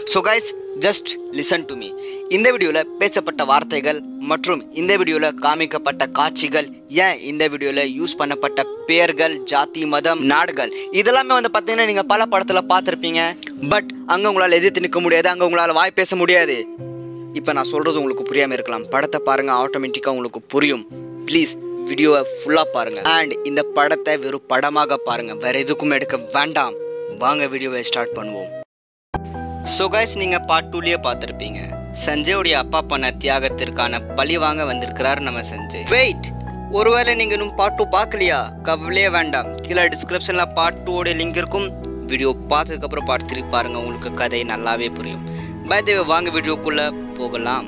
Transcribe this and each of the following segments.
So guys just listen to me இந்த வீடியோவில் பேசப்பட்ட வார்த்தைகள் மற்றும் இந்த வீடியோவில் காமிக்கப்பட்ட காட்சிகள் ஏன் இந்த வீடியோவில் யூஸ் பண்ணப்பட்ட பெயர்கள் ஜாதி மதம் நாடுகள் இதெல்லாமே வந்து பார்த்தீங்கன்னா நீங்கள் பல படத்தில் பார்த்துருப்பீங்க பட் அங்கே உங்களால் எதிர்த்து நிற்க முடியாது அங்கே உங்களால் வாய் பேச முடியாது இப்போ நான் சொல்கிறது உங்களுக்கு புரியாமல் இருக்கலாம் படத்தை பாருங்கள் ஆட்டோமேட்டிக்காக உங்களுக்கு புரியும் ப்ளீஸ் வீடியோவை ஃபுல்லாக பாருங்கள் அண்ட் இந்த படத்தை வெறும் படமாக பாருங்கள் வேறு எதுக்கும் எடுக்க வேண்டாம் வாங்க வீடியோவை ஸ்டார்ட் பண்ணுவோம் ஸோ கைஸ் நீங்கள் பார்ட் டூலேயே பார்த்துருப்பீங்க சஞ்சயோடைய அப்பா பண்ண தியாகத்திற்கான பழி வாங்க வந்திருக்கிறார் நம்ம சஞ்சய் வெயிட் ஒருவேளை நீங்கள் இன்னும் பார்ட் டூ பார்க்கலையா கவலையே வேண்டாம் கீழே டிஸ்கிரிப்ஷனில் பார்ட் டூவோட லிங்க் இருக்கும் வீடியோ பார்த்ததுக்கப்புறம் பார்ட் த்ரீ பாருங்கள் உங்களுக்கு கதை நல்லாவே புரியும் பயத்தேவை வாங்க வீடியோக்குள்ளே போகலாம்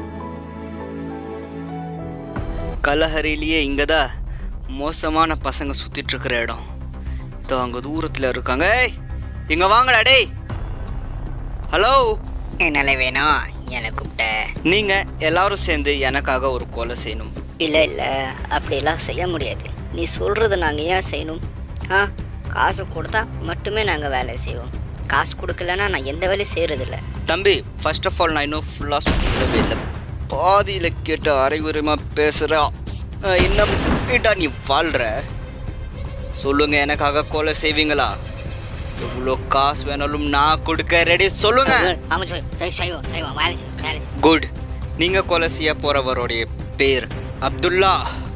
கலஹரிலேயே இங்கே தான் மோசமான பசங்க சுற்றிட்டு இருக்கிற இடம் இதோ அங்கே தூரத்தில் இருக்காங்க ஏய் இங்கே வாங்கடா டேய் ஹலோ என்னால வேணும் என்னை கூப்பிட்ட நீங்கள் எல்லாரும் சேர்ந்து எனக்காக ஒரு கொலை செய்யணும் இல்லை இல்லை அப்படியெல்லாம் செய்ய முடியாது நீ சொல்கிறத நாங்கள் ஏன் செய்யணும் ஆ காசு கொடுத்தா மட்டுமே நாங்கள் வேலை செய்வோம் காசு கொடுக்கலன்னா நான் எந்த வேலையும் செய்கிறதில்ல தம்பி ஃபர்ஸ்ட் ஆஃப் ஆல் நான் இன்னும் ஃபுல்லாக சொல்லவே இல்லை பாதியில் கேட்ட அரைகுறைமாக பேசுகிறா இன்னும் ஏன்டா நீ வாழ்கிற சொல்லுங்க எனக்காக கொலை செய்வீங்களா எவ்வளோ காசு வேணாலும் நான் கொடுக்க ரெடி சொல்லுங்க ஆமாம் சொல்லி செய்வோம் செய்வோம் வேலை செய்வோம் வேலை செய்வோம் குட் நீங்க கொலை செய்ய போறவருடைய பேர் Abdullah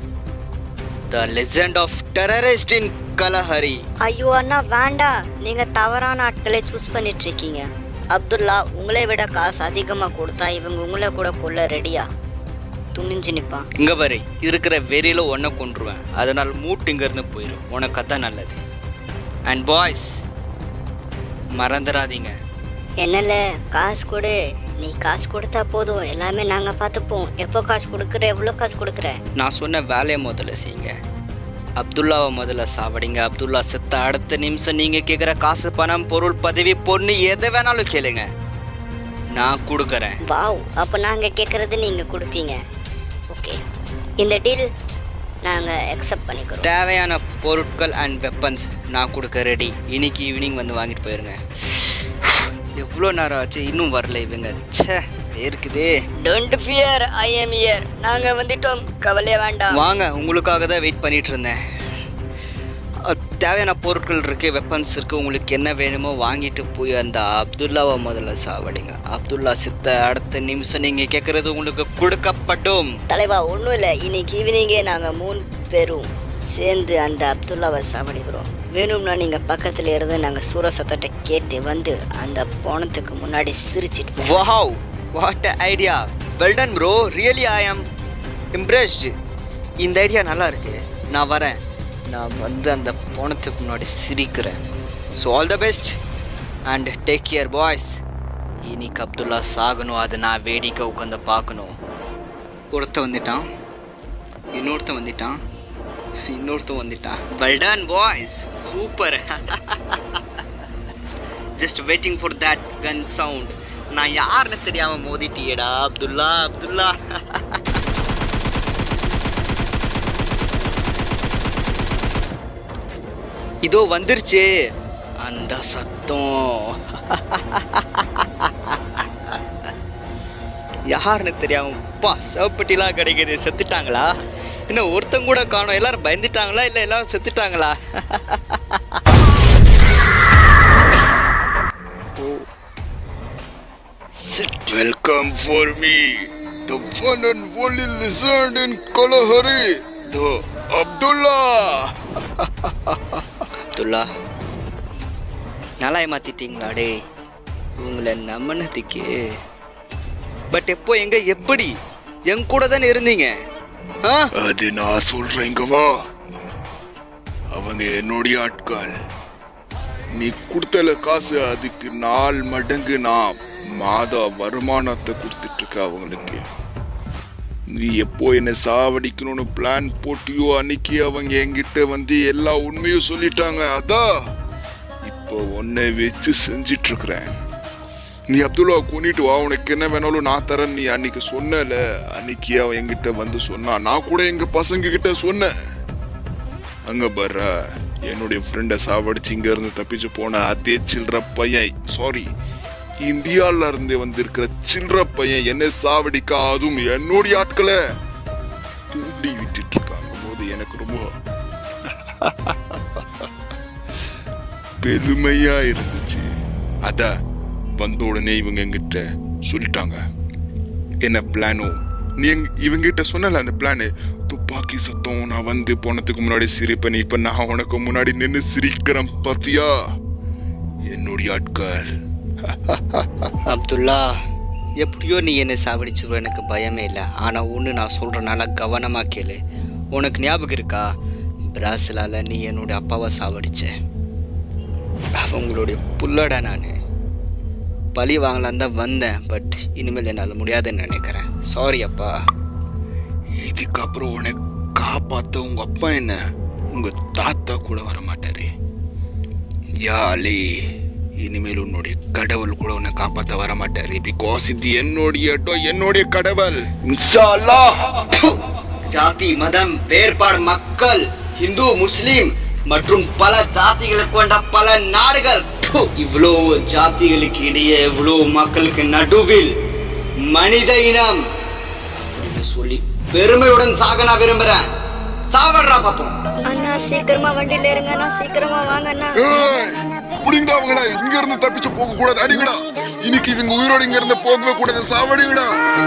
the legend of terrorist in Kalahari ஐயோ அண்ணா வேண்டாம் நீங்கள் தவறான ஆட்களை சூஸ் பண்ணிட்டு இருக்கீங்க அப்துல்லா உங்களை விட காசு அதிகமாக கொடுத்தா இவங்க உங்களை கூட கொல்ல ரெடியா துணிஞ்சு நிற்பான் இங்க பாரு இருக்கிற வெறியில ஒன்றை கொன்றுவேன் அதனால் மூட்டு இங்க இருந்து போயிடும் உனக்கு அதான் நல்லது அண்ட் பாய்ஸ் மறந்துடாதீங்க என்னல காசு கொடு நீ காசு கொடுத்தா போதும் எல்லாமே நாங்கள் பார்த்துப்போம் எப்போ காசு கொடுக்குற எவ்வளோ காசு கொடுக்குற நான் சொன்ன வேலையை முதல்ல செய்யுங்க அப்துல்லாவை முதல்ல சாவடிங்க அப்துல்லா செத்த அடுத்த நிமிஷம் நீங்க கேட்குற காசு பணம் பொருள் பதவி பொண்ணு எதை வேணாலும் கேளுங்க நான் கொடுக்குறேன் வாவ் அப்போ நாங்கள் கேட்குறது நீங்கள் கொடுப்பீங்க ஓகே இந்த டீல் நாங்கள் அக்செப்ட் பண்ணிக்கிறோம் தேவையான பொருட்கள் அண்ட் வெப்பன்ஸ் நான் கொடுக்க ரெடி இன்னைக்கு ஈவினிங் வந்து வாங்கிட்டு போயிருங்க எவ்வளோ நேரம் ஆச்சு இன்னும் வரல இவங்க ச்சே இருக்குதே don't fear I am here நாங்கள் வந்துட்டோம் கவலையே வேண்டாம் வாங்க உங்களுக்காக தான் வெயிட் பண்ணிட்டு இருந்தேன் அஹ், தேவையான பொருட்கள் இருக்கு வெப்பன்ஸ் இருக்கு உங்களுக்கு என்ன வேணுமோ வாங்கிட்டு போய் அந்த அப்துல்லாவை முதல்ல சாவடிங்க அப்துல்லா சித்த அடுத்த நிமிஷம் நீங்க கேட்கறது உங்களுக்கு கொடுக்கப்படும் தலைவா ஒன்றும் இல்லை இன்னைக்கு ஈவினிங்கே நாங்கள் மூணு பேரும் சேர்ந்து அந்த அப்துல்லாவை சாவடிக்கிறோம் வேணும்னா நீங்கள் பக்கத்தில் இருந்து நாங்கள் சூர சத்தத்தை கேட்டு வந்து அந்த போனத்துக்கு முன்னாடி சிரிச்சிட்டு போவோம். Wow what idea well done bro really I am impressed இந்த ஐடியா நல்லா இருக்கு நான் வரேன் நான் வந்து அந்த போனத்துக்கு முன்னாடி சிரிக்கிறேன் so all the best and take care boys இன்னைக்கு அப்துல்லா சாகணும் அது நான் வேடிக்கை உட்காந்து பார்க்கணும் ஒருத்தன் வந்துட்டான் இன்னொருத்தன் வந்துட்டான் இன்னொருத்தன் வந்துட்டான் well done boys super just waiting for that gun sound நான் யாருன்னு தெரியாம மோதிட்டியேடா அப்துல்லா அப்துல்லா இதோ வந்துருச்சு அந்த சத்தம் யாருன்னு தெரியாம பா சிவப்பட்டிலாம் கிடைக்குது செத்துட்டாங்களா இன்னும் ஒருத்தங்க கூட காணோம் எல்லாரும் பயந்துட்டாங்களா இல்லை எல்லாரும் செத்துட்டாங்களா Sit. Welcome for me, the one and only lizard in Kalahari, the Abdullah. Abdullah நல்லா ஏமாத்திட்டீங்களா டே உங்களை நம்பினதுக்கு பட் எப்போ எங்க எப்படி என் கூட தானே இருந்தீங்க ஆ அது நான் சொல்றேங்க வா அவங்க என்னுடைய ஆட்கள் நீ கொடுத்தல காசு அதுக்கு நாலு மடங்கு நான் மாத வருமானத்தை கொடுத்துட்டு இருக்க அவங்களுக்கு நீ எப்போ என்ன சாவடிக்கணும்னு பிளான் போட்டியோ அன்னைக்கு அவங்க என்கிட்ட வந்து எல்லா உண்மையும் சொல்லிட்டாங்க அதான் இப்போ உன்னை வச்சு செஞ்சிட்டு இருக்கிறேன் நீ அப்துல்லா கொண்டுட்டு வா உனக்கு என்ன வேணாலும் நான் தரேன் நீ அன்னைக்கு சொன்னல அன்னைக்கு அவன் என்கிட்ட வந்து சொன்னான் நான் கூட எங்க பசங்க கிட்ட சொன்னேன் அங்க பாரு என்னுடைய ஃப்ரெண்டை சாவடிச்சு இங்க இருந்து தப்பிச்சு போன அதே சில்ற பையன் சாரி இந்தியால இருந்து வந்திருக்கிற சில்லற பையன் என்ன சாவடிக்க அதுவும் என்னுடைய ஆட்களை தூண்டி விட்டுட்டு இருக்காங்க போது எனக்கு ரொம்ப பெருமையா இருந்துச்சு அத வந்த உடனே இவங்க எங்கிட்ட சொல்லிட்டாங்க என்ன பிளானோ நீ எங்க- இவங்கிட்ட சொன்னல அந்த பிளானு துப்பாக்கி சத்தம் நான் வந்து போனதுக்கு முன்னாடி சிரிப்பேன் இப்ப நான் உனக்கு முன்னாடி நின்னு சிரிக்கிறேன் பாத்தியா என்னுடைய ஆட்கள் அப்துல்லா எப்படியோ நீ என்னை சாவடிச்சிருவ எனக்கு பயமே இல்லை ஆனால் ஒன்று நான் சொல்கிறனால கவனமாக கேளு உனக்கு ஞாபகம் இருக்கா பிராசிலால நீ என்னுடைய அப்பாவை சாவடிச்ச அவங்களுடைய புள்ளடா நான் பழி வாங்கலான் தான் வந்தேன் பட் இனிமேல் என்னால் முடியாதுன்னு நினைக்கிறேன் சாரி அப்பா இதுக்கப்புறம் உன்னை காப்பாத்த உங்க அப்பா என்ன உங்க தாத்தா கூட வர மாட்டாரு யாலே இனிமேல் உன்னுடைய கடவுள் கூட உன்னை காப்பாத்த வர மாட்டாரு பிகாஸ் இது என்னுடைய இடம் என்னுடைய கடவுள் இன்ஷா அல்லாஹ் ஜாதி மதம் வேறுபாடு மக்கள் இந்து முஸ்லிம் மற்றும் பல ஜாதிகளை கொண்ட பல நாடுகள் ப்பு, இவ்வளோ ஜாதிகளுக்கு இடையே இவ்வளோ மக்களுக்கு நடுவில் மனித இனம் அப்படின்னு சொல்லி பெருமையுடன் சாக நான் விரும்புறேன் சாவடுறா பாப்போம் அண்ணா சீக்கிரமா வண்டியில இருங்க அண்ணா சீக்கிரமா வாங்க அண்ணா ஏய், புடிங்கடா அவங்கள இங்க இருந்து தப்பிச்சு போக கூடாது அடிங்கடா இன்னைக்கு இவங்க உயிரோட இங்க இருந்து போகவே கூடாது சாவடிங்கடா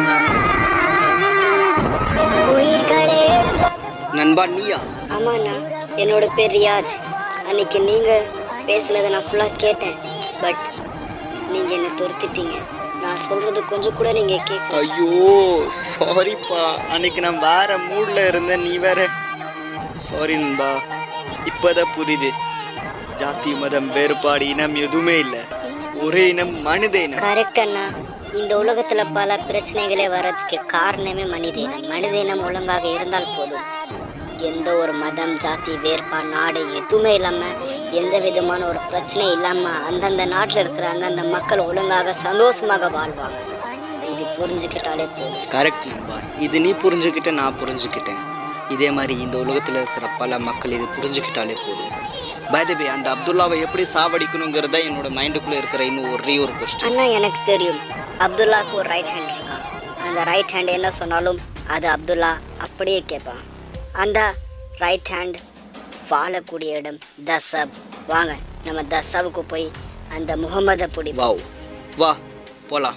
நண்பா நீயா ஆமாண்ணா என்னோட பேர் ரியாஜ் அன்னைக்கு நீங்க பேசுனதை நான் ஃபுல்லா கேட்டேன் பட் நீங்க என்ன துரத்திட்டீங்க நான் சொல்றது கொஞ்சம் கூட நீங்க கேட்கல ஐயோ சாரிப்பா அன்னைக்கு நான் வேற மூட்ல இருந்தேன் நீ வேற சாரி நண்பா இப்பதான் புரியுது ஜாதி மதம் வேறுபாடு இனம் எதுவுமே இல்லை ஒரே இனம் மனித இனம் கரெக்ட் அண்ணா இந்த உலகத்துல பல பிரச்சனைகளே வர்றதுக்கு காரணமே மனித இனம் மனித இனம் ஒழுங்காக இருந்தால் போதும் எந்த ஒரு மதம் ஜாதி வேறுபாடு நாடு எதுவுமே இல்லாம எந்த விதமான ஒரு பிரச்சனை இல்லாம அந்தந்த நாட்டுல இருக்கிற அந்தந்த மக்கள் ஒழுங்காக சந்தோஷமாக வாழ்வாங்க இது புரிஞ்சுக்கிட்டாலே போதும் கரெக்ட் நண்பா இது நீ புரிஞ்சுக்கிட்ட நான் புரிஞ்சுக்கிட்டேன் இதே மாதிரி இந்த உலகத்தில் இருக்கிற பல மக்கள் இது புரிஞ்சுக்கிட்டாலே போதும் பைதபி அந்த அப்துல்லாவை எப்படி சாவடிக்கணுங்கிறத என்னோட மைண்டுக்குள்ளே இருக்கிற இன்னும் ஒரே ஒரு கொஸ்டின் அண்ணா எனக்கு தெரியும் அப்துல்லாக்கு ஒரு ரைட் ஹேண்ட் இருக்கான் அந்த ரைட் ஹேண்ட் என்ன சொன்னாலும் அது அப்துல்லா அப்படியே கேட்பான் அந்த ரைட் ஹேண்ட் வாழக்கூடிய இடம் தசப் வாங்க நம்ம தசவுக்கு போய் அந்த முகமதை பிடி வாவ் வா போலாம்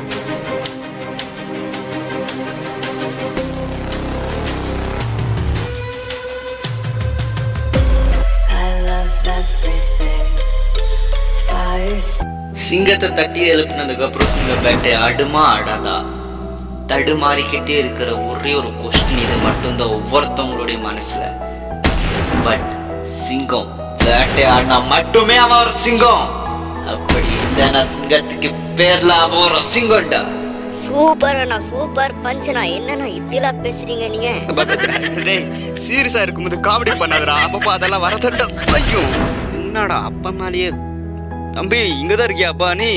சிங்கத்தை தட்டி எழுப்பினதுக்கு அப்புறம் சிங்க பேட்டை அடுமா ஆடாதா தடுமாறிக்கிட்டே இருக்கிற ஒரே ஒரு கொஸ்டின் இது மட்டும்தான் ஒவ்வொருத்தவங்களுடைய மனசுல பட் சிங்கம் வேட்டை ஆடினா மட்டுமே அவன் ஒரு சிங்கம் அப்படி இல்லைன்னா சிங்கத்துக்கு பேர்ல அவன் ஒரு சிங்கம்டா சூப்பர் அண்ணா சூப்பர் பஞ்சனா என்னண்ணா இப்படிலாம் பேசுறீங்க நீங்க டேய் சீரியஸா இருக்கும்போது காமெடி பண்ணாதடா அப்பப்போ அதெல்லாம் வரதட்ட செய்யும் என்னடா அப்பா மேலேயே தம்பி இங்க தான் இருக்கியா அப்பா நீ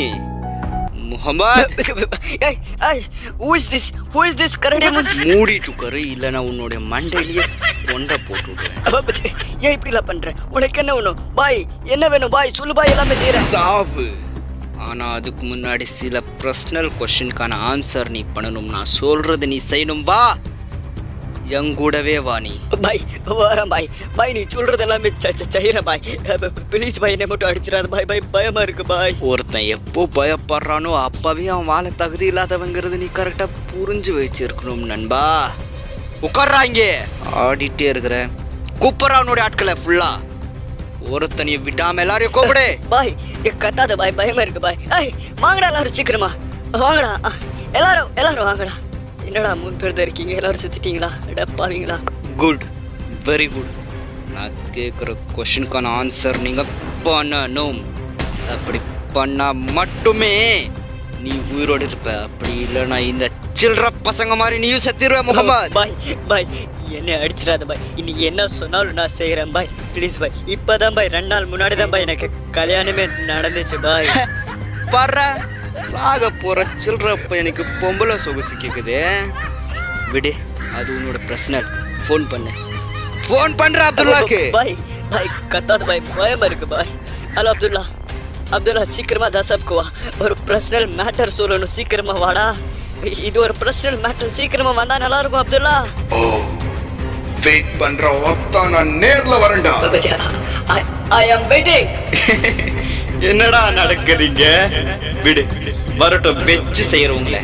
முகமது ஏய் ஏய் who is this who is this கரடி மூஞ்சி மூடிட்டு உட்காரு இல்லைன்னா உன்னுடைய மண்டையிலேயே கொண்டை போட்டு விடுவேன் ஏன் இப்படிலாம் பண்ற உனக்கு என்ன வேணும் பாய் என்ன வேணும் பாய் சொல்லு பாய் எல்லாமே செய்யறேன் சாவு ஆனா அதுக்கு முன்னாடி சில பர்சனல் கொஸ்டினுக்கான ஆன்சர் நீ பண்ணணும் நான் சொல்றது நீ செய்யணும் வா என் கூடவே வா நீ பாய் வரேன் பாய் பாய் நீ சொல்றது எல்லாமே செய்யறேன் பாய் ப்ளீஸ் பாய் என்னை மட்டும் அடிச்சிடாத பாய் பாய் பயமா இருக்கு பாய் ஒருத்தன் எப்போ பயப்படுறானோ அப்பவே அவன் வாழ தகுதி இல்லாதவங்கிறது நீ கரெக்டா புரிஞ்சு வச்சிருக்கணும் நண்பா உட்கார்றா இங்கே ஆடிட்டே இருக்கிற கூப்பிட்றா அவனுடைய ஆட்களை ஃபுல்லா ஒருத்தனையும் விடாம எல்லாரையும் கூப்பிடு பாய் கத்தாத பாய் பயமா இருக்கு பாய் ஏய் வாங்கடா எல்லாரும் சீக்கிரமா வாங்கடா அ, எல்லாரும் எல்லாரும் வாங்கடா என்னடா மூணு பேர் தான் இருக்கீங்க எல்லாரும் சுத்திட்டீங்களா டப்பாவீங்களா குட் வெரி குட் நான் கேட்குற கொஷினுக்கான ஆன்சர் நீங்கள் பண்ணணும் அப்படி பண்ணா மட்டுமே நீ உயிரோடு இருப்ப அப்படி இல்லைன்னா இந்த சில்லற பசங்க மாதிரி நீயும் செத்துருவ முகமது பாய் பாய் என்ன அடிச்சிடாத பாய் இன்னைக்கு என்ன சொன்னாலும் நான் செய்கிறேன் பாய் ப்ளீஸ் பாய் இப்போதான் பாய் ரெண்டு நாள் முன்னாடி தான் பாய் எனக்கு கல்யாணமே நடந்துச்சு பாய் பர்ற சாக போற சில்லற பையனுக்கு பொம்பளை சொகுசு கேக்குது விடு அது உன்னோட பர்சனல் ஃபோன் பண்ணு ஃபோன் பண்ற அப்துல்லாக்கு பாய் பாய் கத்தாத பாய் பயமா இருக்கு பாய் ஹலோ அப்துல்லா அப்துல்லா சீக்கிரமா தசப்க்கு வா ஒரு பர்சனல் மேட்டர் சொல்லணும் சீக்கிரமா வாடா இது ஒரு பர்சனல் மேட்டர் சீக்கிரமா வந்தா நல்லா இருக்கும் அப்துல்லா ஓ வெயிட் பண்ற ஒத்தா நான் நேர்ல வரேன்டா ஐ அம் வெயிட்டிங் என்னடா நடக்குறீங்க விடு வரட்டும் வெச்சு செய்யறவங்கள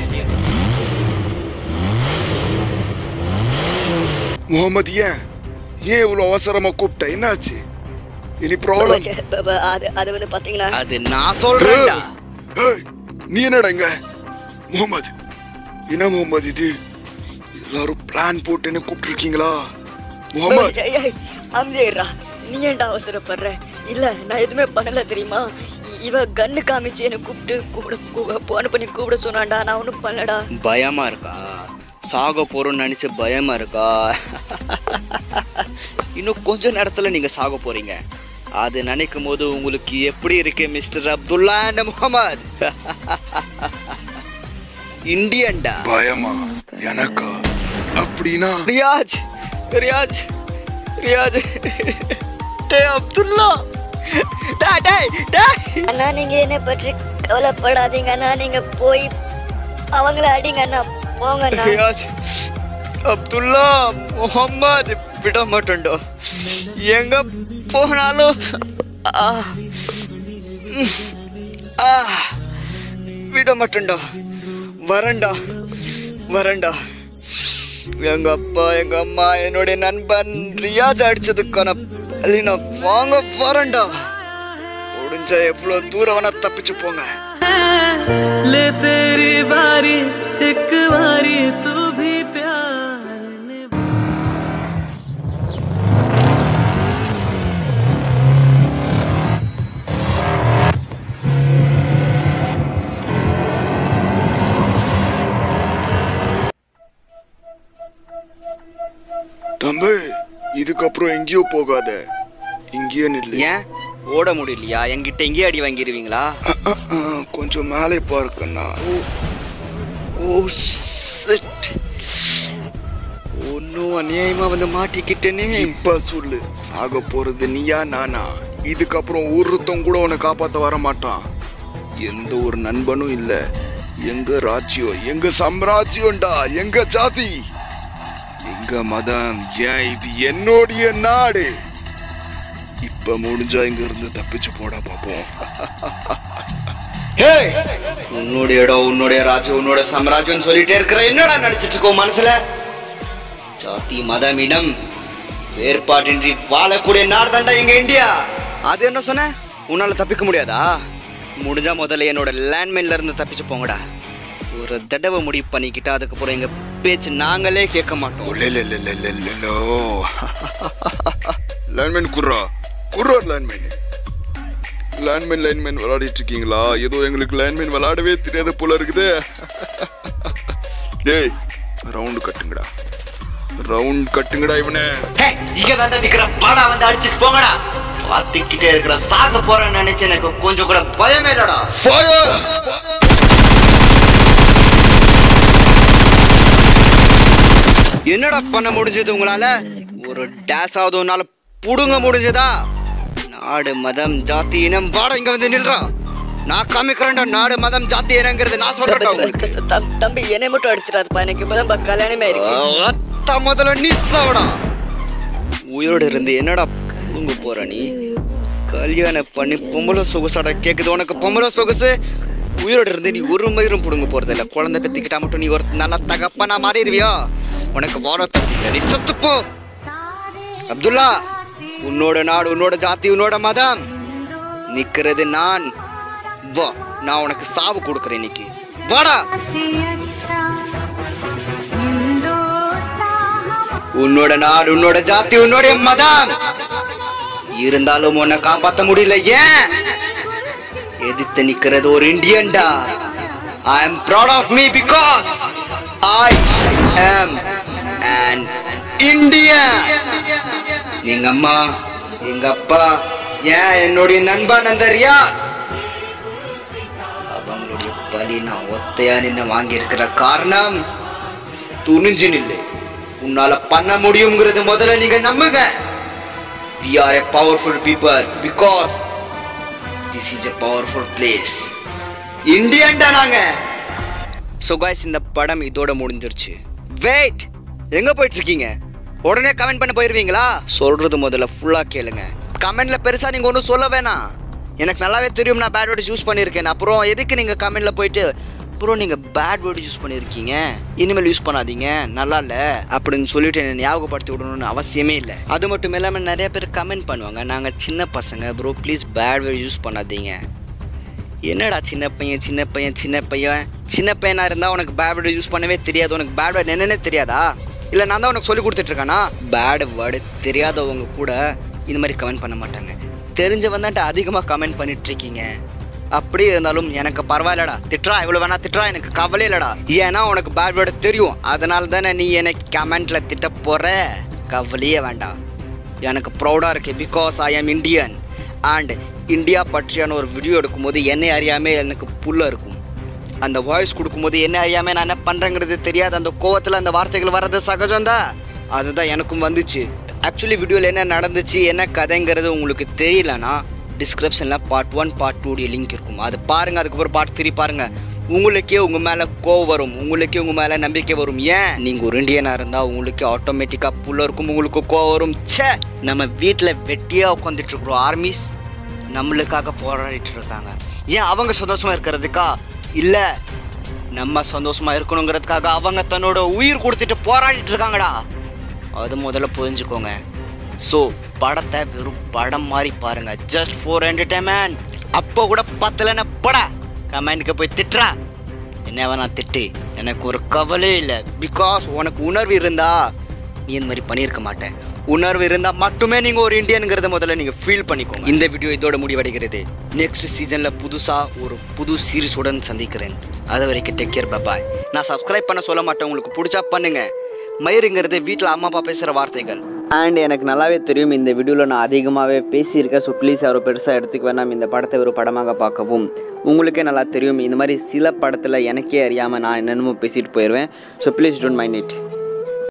முகமது ஏன் ஏன் இவ்வளவு அவசரமா கூப்பிட்ட என்னாச்சு இனி ப்ராப்ளம் அது அது வந்து பாத்தீங்கன்னா அது நான் சொல்றேன்டா நீ என்னடா இங்க முகமது என்ன முகமது இது எல்லாரும் பிளான் போட்டு என்ன கூப்பிட்டு இருக்கீங்களா முகமது ஏய், ஏய், அமைதியாயிடுறா நீ ஏன்டா அவசரப்படுற இல்ல நான் எதுவுமே பண்ணல தெரியுமா இ- இவ கண்ணு காமிச்சு என்னை கூப்பிட்டு கூப்பிட கூ- போன் பண்ணி கூப்பிட சொன்னான்டா நான் ஒன்றும் பண்ணலடா பயமா இருக்கா சாக போறோம்னு நினைச்சு பயமா இருக்கா இன்னும் கொஞ்ச நேரத்துல நீங்க சாக போறீங்க அது நினைக்கும் போது உங்களுக்கு எப்படி இருக்கு மிஸ்டர் அப்துல்லா அண்ட் முகமது இந்தியன்டா பயமா எனக்கா அப்படின்னா ரியாஜ் ரியாஜ் ரியாஜ் டே அப்துல்லா டேய் டேய் டேய் அண்ணா நீங்க என்ன பற்றி கவலைப்படாதீங்க அண்ணா நீங்க போய் அவங்கள அடிங்க அண்ணா போங்க அண்ணா ரியாஜ் அப்துல்லா முகம்மது விட மாட்டோண்டோ எங்க போனாலும் ஆ, ம், ஆ, விட மாட்டோண்டோ வரண்டா வரண்டா எங்க அப்பா எங்க அம்மா என்னுடைய நண்பன் ரியாஜ் அடிச்சதுக்கான பழி நான் வாங்க வரண்டா முடிஞ்ச எவ்வளவு தூரம் வேணா தப்பிச்சு போங்க ले तेरी बारी एक बारी तू भी प्यार निभा தம்பி இதுக்கப்புறம் எங்கேயோ போகாத இங்கேயே நில்லு ஏன் ஓட முடியலையா என்கிட்ட எங்கேயே அடி வாங்கிடுவீங்களா அஹ், அஹ், அஹ், கொஞ்சம் மேலே பார்க்கண்ணா ஓ சிட் ஒன்னும் அநியாயமா வந்து மாட்டிக்கிட்டேனே இப்ப சொல்லு சாக போறது நீயா நானா இதுக்கப்புறம் ஒருத்தன் கூட உன்னை காப்பாத்த வர மாட்டான் எந்த ஒரு நண்பனும் இல்ல எங்க ராஜ்யம் எங்க சாம்ராஜ்யம்டா எங்க ஜாதி எங்க மதம் ஏன் இது என்னுடைய நாடு இப்ப முடிஞ்சா இங்க இருந்து தப்பிச்சு போடா பாப்போம் ஹேய் உன்னுடைய இடம் உன்னுடைய ராஜ்யம் உன்னோட சாம்ராஜ்யம் சொல்லிட்டே இருக்கிற என்னடா நடிச்சிட்டு இருக்கோ மனசுல ஜாதி மதம் இடம் வேறுபாடின்றி வாழக்கூடிய நாடு தான்டா எங்க இந்தியா அது என்ன சொன்ன உன்னால தப்பிக்க முடியாதா முடிஞ்சா முதல்ல என்னோட லேண்ட்மைன்ல இருந்து தப்பிச்சு போங்கடா ஒரு தடவை முடிவு பண்ணிக்கிட்டா அதுக்கப்புறம் எங்க பேச்சு நாங்களே கேட்க மாட்டோம் லேண்ட்மேன் குர்ரா குர்ரா லேண்ட்மேன் லேண்ட்மேன் லைன்மேன் விளையாடிட்டு இருக்கீங்களா ஏதோ எங்களுக்கு லைன்மேன் விளையாடவே தெரியாத போல இருக்குது டேய் ரவுண்டு கட்டுங்கடா ரவுண்ட் கட்டுங்கடா இவனே ஹே, இங்க தான் நிக்கிற பாடா வந்து அடிச்சுட்டு போங்கடா பார்த்துக்கிட்டே இருக்கிற சாக போறேன்னு நினைச்சு எனக்கு கொஞ்சம் கூட பயமே இல்லடா ஃபயர் என்னடா பண்ண முடிஞ்சது உங்களால ஒரு டேஸ் ஆகுது உன்னால புடுங்க முடிஞ்சதா நாடு மதம் ஜாதி இனம் வாட இங்க வந்து நில்றா நான் காமிக்கிறேன்டா நாடு மதம் ஜாதி இனங்கிறது நான் சொல்றேன்டா உங்களுக்கு தம்- தம்பி என்னை மட்டும் அடிச்சிடாதுப்பா எனக்கு இப்பதான் ப- கல்யாணமே இருக்கு அத்தா முதல்ல நீ சாவடா உயிரோட இருந்து என்னடா புடுங்க போற நீ கல்யாணம் பண்ணி பொம்பளை சொகுசாடா கேக்குது உனக்கு பொம்பளை சொகுசு உயிரோட இருந்து நீ ஒரு மயிரும் புடுங்க போறது இல்ல குழந்தை பெத்திக்கிட்டா மட்டும் நீ ஒரு நல்ல தகப்பனா மாறிடுவியா உனக்கு வாழ தப்பில்ல நீ செத்துப்போ அப்துல்லா உன்னோட நாடு உன்னோட ஜாதி உன்னோட மதம் நிக்கிறது நான் வா நான் உனக்கு சாவு கொடுக்குறேன் இன்னைக்கு வாடா உன்னோட நாடு உன்னோட ஜாதி உன்னோட மதம் இருந்தாலும் உன்னை காப்பாத்த முடியல ஏன் எதிர்த்து நிக்கிறது ஒரு இந்தியன்டா I am proud of me because I am an Indian எங்க அம்மா எங்க அப்பா ஏன் என்னுடைய நண்பன் அந்த ரியாஸ் அவங்களுடைய பலி நான் ஒத்தையா நின்று வாங்கியிருக்கிற காரணம் துணிஞ்சு நில்லு உன்னால பண்ண முடியுங்கிறது முதல்ல நீங்க நம்புங்க we are a powerful people because this is a powerful place இந்தியன்டா நாங்க ஸோ காய்ஸ் இந்த படம் இதோட முடிஞ்சிருச்சு வெயிட் எங்க போயிட்டு இருக்கீங்க உடனே கமெண்ட் பண்ண போயிருவீங்களா சொல்றது முதல்ல ஃபுல்லா கேளுங்க கமெண்ட்ல பெருசா நீங்க ஒன்றும் சொல்ல வேணாம் எனக்கு நல்லாவே தெரியும் நான் பேட் வேர்டு யூஸ் பண்ணியிருக்கேன் அப்புறம் எதுக்கு நீங்க கமெண்ட்ல போயிட்டு அப்புறம் நீங்க பேட் வேர்டு யூஸ் பண்ணியிருக்கீங்க இனிமேல் யூஸ் பண்ணாதீங்க நல்லா இல்லை அப்படின்னு சொல்லிட்டு என்னை ஞாபகப்படுத்தி விடணும்னு அவசியமே இல்லை அது மட்டும் இல்லாமல் நிறைய பேர் கமெண்ட் பண்ணுவாங்க நாங்கள் சின்ன பசங்க bro please bad word use பண்ணாதீங்க என்னடா சின்ன பையன் சின்ன பையன் சின்ன பையன் சின்ன பையனா இருந்தா உனக்கு பேட் வேர்டு யூஸ் பண்ணவே தெரியாது உனக்கு பேட் வேர்டு என்னன்னே தெரியாதா இல்லை நான் தான் உனக்கு சொல்லி கொடுத்துட்டு இருக்கானா பேட் வேர்டு தெரியாதவங்க கூட இந்த மாதிரி கமெண்ட் பண்ண மாட்டாங்க தெரிஞ்சவன் தான்ட்டு அதிகமாக கமெண்ட் பண்ணிட்டு இருக்கீங்க அப்படியே இருந்தாலும் எனக்கு பரவாயில்லடா திட்டுறா இவ்வளோ வேணா திட்டுறா எனக்கு கவலை இல்லடா ஏன்னா உனக்கு பேட் வேர்டு தெரியும் அதனால தானே நீ எனக்கு கமெண்ட்ல திட்ட போற கவலையே வேண்டாம் எனக்கு ப்ரௌடாக இருக்கு பிகாஸ் ஐ ஆம் இந்தியன் அண்ட் இந்தியா பற்றியான ஒரு வீடியோ எடுக்கும்போது என்னை அறியாமே எனக்கு புல்ல இருக்கும் அந்த வாய்ஸ் கொடுக்கும்போது என்ன அறியாமல் நான் என்ன பண்ணுறேங்கிறது தெரியாது அந்த கோவத்தில் அந்த வார்த்தைகள் வர்றது சகஜம்தான் அதுதான் எனக்கும் வந்துச்சு ஆக்சுவலி வீடியோவில் என்ன நடந்துச்சு என்ன கதைங்கிறது உங்களுக்கு தெரியலனா டிஸ்கிரிப்ஷனில் part one part two link இருக்கும் அது பாருங்கள் அதுக்கப்புறம் பார்ட் த்ரீ பாருங்கள் உங்களுக்கே உங்கள் மேலே கோவம் வரும் உங்களுக்கே உங்கள் மேலே நம்பிக்கை வரும் ஏன் நீங்கள் ஒரு இந்தியனாக இருந்தால் உங்களுக்கு ஆட்டோமேட்டிக்காக புல்ல இருக்கும் உங்களுக்கு கோவம் வரும் ச்சே நம்ம வீட்டில் வெட்டியாக உட்காந்துட்டு இருக்கிறோம் ஆர்மிஸ் நம்மளுக்காக போராடிட்டு இருக்காங்க ஏன் அவங்க சந்தோஷமா இருக்கிறதுக்கா இல்லை நம்ம சந்தோஷமா இருக்கணுங்கிறதுக்காக அவங்க தன்னோட உயிர் கொடுத்துட்டு போராடிட்டு இருக்காங்கடா அது முதல்ல புரிஞ்சுக்கோங்க ஸோ படத்தை வெறும் படம் மாதிரி பாருங்க ஜஸ்ட் ஃபார் என்டர்டைன்மெண்ட் அப்போ கூட பத்தலைன்னு படா கமெண்ட்க்கு போய் திட்டுறா என்ன வேணா திட்டு எனக்கு ஒரு கவலை இல்லை பிகாஸ் உனக்கு உணர்வு இருந்தா நீ இந்த மாதிரி பண்ணியிருக்க மாட்டேன் உணர்வு இருந்தா மட்டுமே நீங்க ஒரு இந்தியனுங்கிறத முதல்ல நீங்க ஃபீல் பண்ணிக்கோங்க இந்த வீடியோ இதோட முடிவடைகிறது நெக்ஸ்ட் சீசன்ல புதுசா ஒரு புது சீரிஸுடன் சந்திக்கிறேன் அது வரைக்கும் டேக் கேர் பாய் நான் சப்ஸ்கிரைப் பண்ண சொல்ல மாட்டேன் உங்களுக்கு பிடிச்சா பண்ணுங்க மயிருங்கிறது வீட்டில் அம்மா அப்பா பேசுகிற வார்த்தைகள் அண்ட் எனக்கு நல்லாவே தெரியும் இந்த வீடியோவில் நான் அதிகமாகவே பேசியிருக்கேன் ஸோ ப்ளீஸ் யாரும் பெருசாக எடுத்துக்க வேணாம் இந்த படத்தை ஒரு படமாக பார்க்கவும் உங்களுக்கே நல்லா தெரியும் இந்த மாதிரி சில படத்தில் எனக்கே அறியாமல் நான் என்னென்னமோ பேசிட்டு போயிடுவேன் so please don't mind it